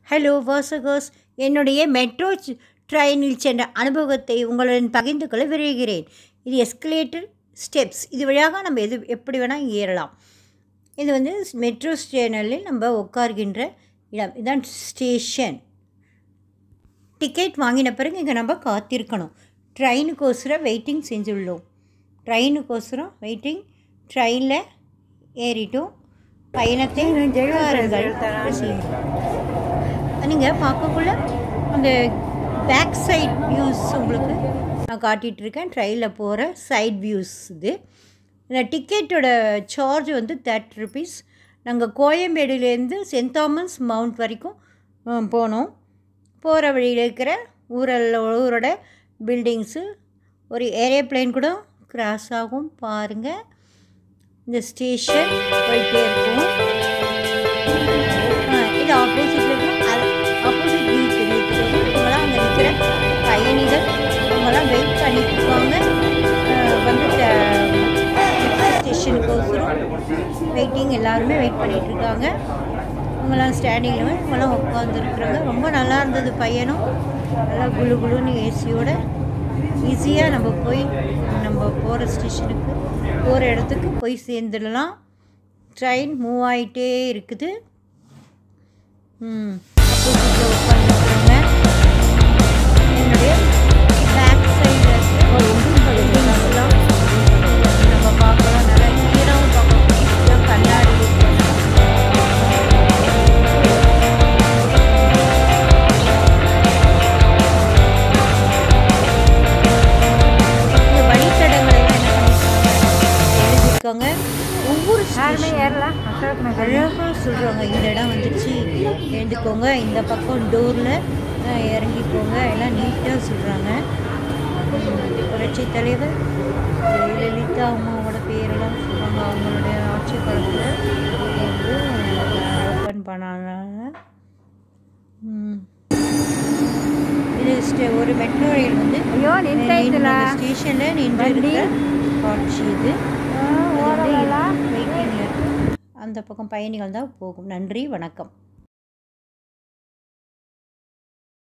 Hello வாசகர்ஸ் என்னுடைய metro ச்- ட்ரெயினில் சென்ற அனுபவத்தை உங்களுடன் பகிர்ந்து கொள்ள விரைகிறேன் இது எஸ்கலேட்டர் ஸ்டெப்ஸ் இது வழியாக நம்ம எது எப்படி வேணால் ஏறலாம் இது வந்து மெட்ரோ ஸ்டேஷனில் நம்ம உட்கார்கின்ற இடம் இதுதான் ஸ்டேஷன் டிக்கெட் வாங்கின பிறகு இங்கே நம்ம காத்திருக்கணும் ட்ரெயினுக்கோசரம் வெயிட்டிங் செஞ்சுள்ளோம் ட்ரெயினுக்கோசரம் வெயிட்டிங் ட்ரெயினில் ஏறிட்டோம் பயணத்தை பாருங்கள் நீங்கள் பார்க்கக்குள்ள அந்த பேக் சைட் வியூஸ் உங்களுக்கு நான் காட்டிகிட்டு இருக்கேன் ட்ரெயினில் போகிற சைட் வியூஸ் இது இந்த டிக்கெட்டோட சார்ஜ் வந்து தேர்ட்டி ருபீஸ் நாங்கள் கோயம்பேடுலேருந்து சென்ட் தாமஸ் மவுண்ட் வரைக்கும் ம், போனோம் போகிற வழியில் இருக்கிற ஊரில் ஊரோட பில்டிங்ஸு ஒரு ஏரோப்ளேன் கூட கிராஸ் ஆகும் பாருங்கள் இந்த ஸ்டேஷன் போயிட்டே இருக்கும் ஆ, இது ஆப்போசிட்டில் இருக்கும் அது ஆப்போசிட் வியூ தெரியுது இவங்களாம் அங்கே நிற்கிற பயணிகள் இவங்கெல்லாம் வெயிட் பண்ணிட்டு இருக்காங்க ஆ, வந்து ஸ்டேஷனுக்கோசரம் வெயிட்டிங் எல்லாருமே வெயிட் பண்ணிட்டு இருக்காங்க இவங்கெல்லாம் ஸ்டாண்டிங்கில் இவங்கெல்லாம் உட்காந்துருக்குறாங்க ரொம்ப நல்லா இருந்தது பையனும் நல்லா குளு குளுன்னு ஏசியோட ஈஸியாக நம்ம போய் நம்ம போகிற ஸ்டேஷனுக்கு போகிற இடத்துக்கு போய் சேர்ந்துடலாம் ட்ரெயின் மூவ் ஆகிட்டே இருக்குது ம் ஆப்போசிட்டில் உட்காந்துருக்குறாங்க என்னுடைய பேக் சைடில் பில்டிங்ஸ்லாம் நம்ம பார்க்கலாம் நல்லா ஈரம் பார்க்கலாம் எல்லாம் கண்ணாடி இந்த வழித்தடங்களை எல்லாம் என்ன பண்ணியிருக்காங்க எழுதியிருக்காங்க ஒவ்வொரு யாருமே station- ஏறலாம் அசோக் நகர் அழகாக சொல்கிறாங்க இந்த இடம் வந்துச்சு எழுந்துக்கோங்க இந்த பக்கம் டோரில் இறங்கிக்கோங்க எல்லாம் நீட்டாக சொல்கிறாங்க புரட்சி தலைவர் ஜெயலலிதா அம்மாவோட பேரெல்லாம் சொல்கிறாங்க அவங்களுடைய ஆட்சி காலத்தில் வந்து ஓப்பன் பண்ணாங்க ம். இது ஸ்டே- ஒரு மெட்ரோ ரயில் வந்து ஐயோ நின்றுல ஸ்டேஷனில் நின்று வண்டி. இருக்கிற காட்சி இது ஓரலாம் வெயிட்டிங்கில் அந்த பக்கம் பயணிகள் தான் போகும் நன்றி வணக்கம்